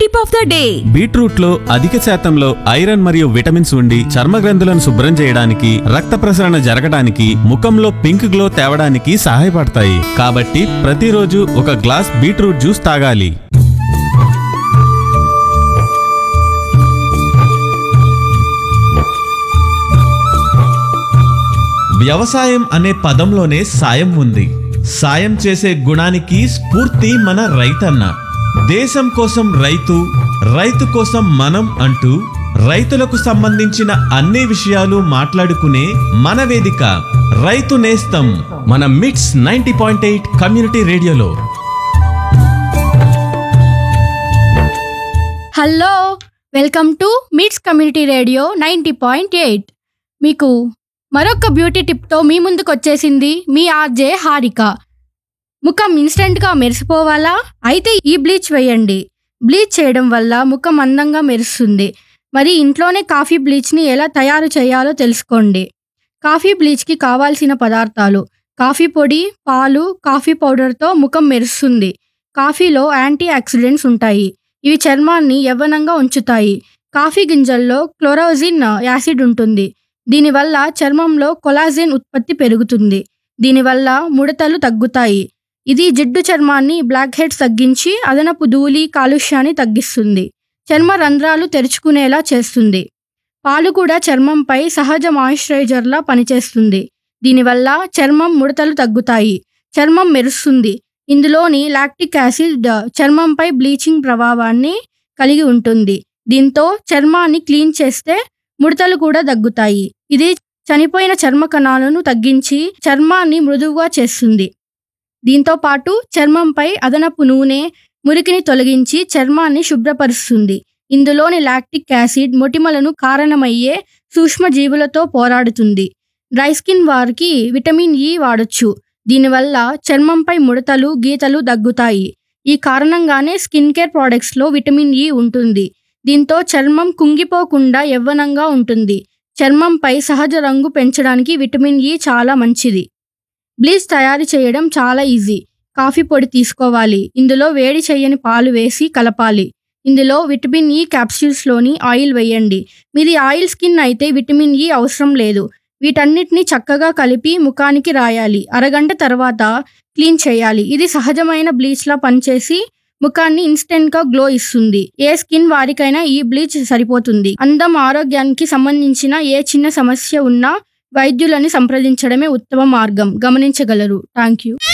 tip of the day beetroot లో అధిక శాతంలో ఐరన్ మరియు విటమిన్స్ ఉండి చర్మ గ్రంథులను శుభ్రం చేయడానికి రక్త ప్రసరణ జరగడానికి ముఖంలో పింక్ గ్లో తేవడానికి సహాయపడతాయి కాబట్టి ప్రతిరోజు ఒక గ్లాస్ బీట్రూట్ జ్యూస్ తాగాలి వ్యవసాయం అనే పదంలోనే సాయం ఉంది సాయం చేసే గుణానికి స్ఫూర్తి మన రైతన్న దేశం కోసం రైతు రైతు కోసం మనం అంటూ రైతులకు సంబంధించిన అన్ని విషయాలు మాట్లాడుకునే మన వేదిక రైతు నేస్తం మన MITS ninety point eight community రేడియోలో hello welcome to MITS community radio ninety point eight మీకు మరొక బ్యూటీ టిప్తో మీ ముందుకు వచ్చేసింది మీ ఆర్జే హారిక ముఖం ఇన్స్టెంట్గా మెరిసిపోవాలా అయితే ఈ బ్లీచ్ వేయండి బ్లీచ్ చేయడం వల్ల ముఖం అందంగా మెరుస్తుంది మరి ఇంట్లోనే కాఫీ బ్లీచ్ని ఎలా తయారు చేయాలో తెలుసుకోండి కాఫీ బ్లీచ్కి కావాల్సిన పదార్థాలు కాఫీ పొడి పాలు కాఫీ పౌడర్తో ముఖం మెరుస్తుంది కాఫీలో యాంటీ ఆక్సిడెంట్స్ ఉంటాయి ఇవి చర్మాన్ని యవ్వనంగా ఉంచుతాయి కాఫీ గింజల్లో క్లోరోజిన్ యాసిడ్ ఉంటుంది దీనివల్ల చర్మంలో కొలాజిన్ ఉత్పత్తి పెరుగుతుంది దీనివల్ల ముడతలు తగ్గుతాయి ఇది జిడ్డు చర్మాన్ని బ్లాక్ హెడ్స్ తగ్గించి అదనపు ధూళి కాలుష్యాన్ని తగ్గిస్తుంది చర్మ రంధ్రాలు తెరుచుకునేలా చేస్తుంది పాలు కూడా చర్మంపై సహజ మాయిశ్చరైజర్లా పనిచేస్తుంది దీనివల్ల చర్మం ముడతలు తగ్గుతాయి చర్మం మెరుస్తుంది ఇందులోని లాక్టిక్ యాసిడ్ చర్మంపై బ్లీచింగ్ ప్రభావాన్ని కలిగి ఉంటుంది దీంతో చర్మాన్ని క్లీన్ చేస్తే ముడతలు కూడా తగ్గుతాయి ఇది చనిపోయిన చర్మ కణాలను తగ్గించి చర్మాన్ని మృదువుగా చేస్తుంది దీంతో పాటు చర్మంపై అదనపు నూనె మురికిని తొలగించి చర్మాన్ని శుభ్రపరుస్తుంది ఇందులోని లాక్టిక్ యాసిడ్ మొటిమలను కారణమయ్యే సూక్ష్మజీవులతో పోరాడుతుంది డ్రై స్కిన్ వారికి విటమిన్ ఇ వాడొచ్చు దీనివల్ల చర్మంపై ముడతలు గీతలు దగ్గుతాయి ఈ కారణంగానే స్కిన్ కేర్ ప్రోడక్ట్స్లో విటమిన్ ఇ ఉంటుంది దీంతో చర్మం కుంగిపోకుండా యవ్వనంగా ఉంటుంది చర్మంపై సహజ రంగు పెంచడానికి విటమిన్ ఇ చాలా మంచిది బ్లీచ్ తయారు చేయడం చాలా ఈజీ కాఫీ పొడి తీసుకోవాలి ఇందులో వేడి చేయని పాలు వేసి కలపాలి ఇందులో విటమిన్ ఇ క్యాప్సూల్స్లోని ఆయిల్ వేయండి మీది ఆయిల్ స్కిన్ అయితే విటమిన్ ఇ అవసరం లేదు వీటన్నిటిని చక్కగా కలిపి ముఖానికి రాయాలి అరగంట తర్వాత క్లీన్ చేయాలి ఇది సహజమైన బ్లీచ్లా పనిచేసి ముఖాన్ని ఇన్స్టెంట్ గా గ్లో ఇస్తుంది ఏ స్కిన్ వారికైనా ఈ బ్లీచ్ సరిపోతుంది అందం ఆరోగ్యానికి సంబంధించిన ఏ చిన్న సమస్య ఉన్నా వైద్యులని సంప్రదించడమే ఉత్తమ మార్గం గమనించగలరు థ్యాంక్ యూ